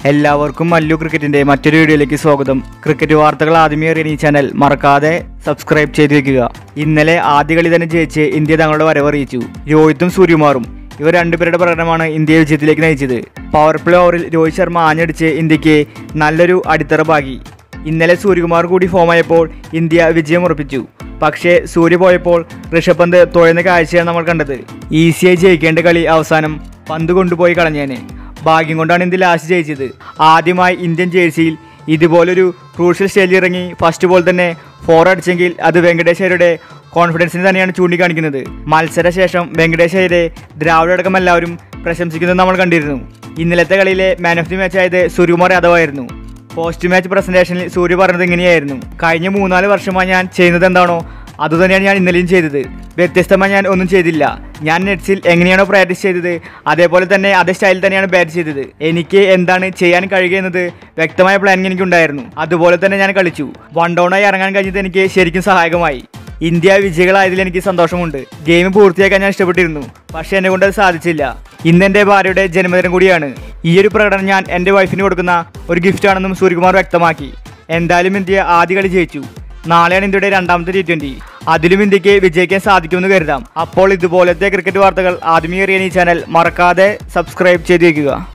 എല്ലാവർക്കും മല്ലു ക്രിക്കറ്റിന്റെ മറ്റൊരു വീഡിയോയിലേക്ക് സ്വാഗതം ക്രിക്കറ്റ് വാർത്തകൾ ആദ്യമേ അറിയാൻ ഈ ചാനൽ മറക്കാതെ സബ്സ്ക്രൈബ് ചെയ്തു വെക്കുക ഇന്നലെ ആദ്യ കളി തന്നെ ജയിച്ച് ഇന്ത്യ തങ്ങളുടെ വരവറിയിച്ചു രോഹിത്തും സൂര്യകുമാറും ഇവർ രണ്ടുപേരുടെ പ്രകടനമാണ് ഇന്ത്യയെ വിജയത്തിലേക്ക് നയിച്ചത് പവർ പ്ലേ ഓവറിൽ രോഹിത് ശർമ്മ ആഞ്ഞടിച്ച് ഇന്ത്യക്ക് നല്ലൊരു അടിത്തറ പാകി ഇന്നലെ സൂര്യകുമാർ കൂടി ഫോമായപ്പോൾ ഇന്ത്യ വിജയം ഉറപ്പിച്ചു പക്ഷേ സൂര്യ പോയപ്പോൾ ഋഷഭ് പന്ത് തുഴയുന്ന കാഴ്ചയാണ് നമ്മൾ കണ്ടത് ഈസിയായി ജയിക്കേണ്ട കളി അവസാനം പന്ത് കൊണ്ടുപോയി കളഞ്ഞേനെ ഭാഗ്യം കൊണ്ടാണ് ഇന്ത്യ ലാസ്റ്റ് ജയിച്ചത് ആദ്യമായി ഇന്ത്യൻ ജേഴ്സിയിൽ ഇതുപോലൊരു ക്രൂഷ്യൽ സ്റ്റേജിൽ ഇറങ്ങി ഫസ്റ്റ് ബോൾ തന്നെ ഫോർ അടിച്ചെങ്കിൽ അത് വെങ്കടേഷ് അയ്യരുടെ കോൺഫിഡൻസിന് തന്നെയാണ് ചൂണ്ടിക്കാണിക്കുന്നത് മത്സരശേഷം വെങ്കടേഷ് അയ്യരെ ദ്രാവിഡ് അടക്കം എല്ലാവരും പ്രശംസിക്കുന്നത് നമ്മൾ കണ്ടിരുന്നു ഇന്നലത്തെ കളിയിലെ മാൻ ഓഫ് ദി മാച്ച് ആയത് സൂര്യകുമാർ യാദവ് ആയിരുന്നു പോസ്റ്റ് മാച്ച് പ്രസന്റേഷനിൽ സൂര്യ പറഞ്ഞത് ഇങ്ങനെയായിരുന്നു കഴിഞ്ഞ മൂന്നാല് വർഷമായി ഞാൻ ചെയ്യുന്നത് എന്താണോ അതുതന്നെയാണ് ഞാൻ ഇന്നലെയും ചെയ്തത് വ്യത്യസ്തമായി ഞാൻ ഒന്നും ചെയ്തില്ല ഞാൻ നെറ്റ്സിൽ എങ്ങനെയാണോ പ്രാക്ടീസ് ചെയ്തത് അതേപോലെ തന്നെ അതേ സ്റ്റൈലിൽ തന്നെയാണ് ബാറ്റ് ചെയ്തത് എനിക്ക് എന്താണ് ചെയ്യാൻ കഴിയുക എന്നത് വ്യക്തമായ പ്ലാനിങ് എനിക്കുണ്ടായിരുന്നു അതുപോലെ തന്നെ ഞാൻ കളിച്ചു വൺ ഡൗണായി ഇറങ്ങാൻ കഴിഞ്ഞത് എനിക്ക് ശരിക്കും സഹായകമായി ഇന്ത്യ വിജയികളായതിൽ എനിക്ക് സന്തോഷമുണ്ട് ഗെയിം പൂർത്തിയാക്കാൻ ഞാൻ ഇഷ്ടപ്പെട്ടിരുന്നു പക്ഷേ എന്നെ കൊണ്ട് അത് സാധിച്ചില്ല ഇന്ന് എൻ്റെ ഭാര്യയുടെ ജന്മദിനം കൂടിയാണ് ഈ ഒരു പ്രകടനം ഞാൻ എൻ്റെ വൈഫിന് കൊടുക്കുന്ന ഒരു ഗിഫ്റ്റാണെന്നും സൂര്യകുമാർ വ്യക്തമാക്കി എന്തായാലും ഇന്ത്യ ആദ്യ കളി ജയിച്ചു നാളെയാണ് ഇന്ത്യയുടെ രണ്ടാമത്തെ ടി ട്വൻ്റി അതിലും ഇന്ത്യക്ക് വിജയിക്കാൻ സാധിക്കുമെന്ന് കരുതാം അപ്പോൾ ഇതുപോലത്തെ ക്രിക്കറ്റ് വാർത്തകൾ ആദ്യമേ അറിയാൻ ഈ ചാനൽ മറക്കാതെ സബ്സ്ക്രൈബ് ചെയ്ത് വയ്ക്കുക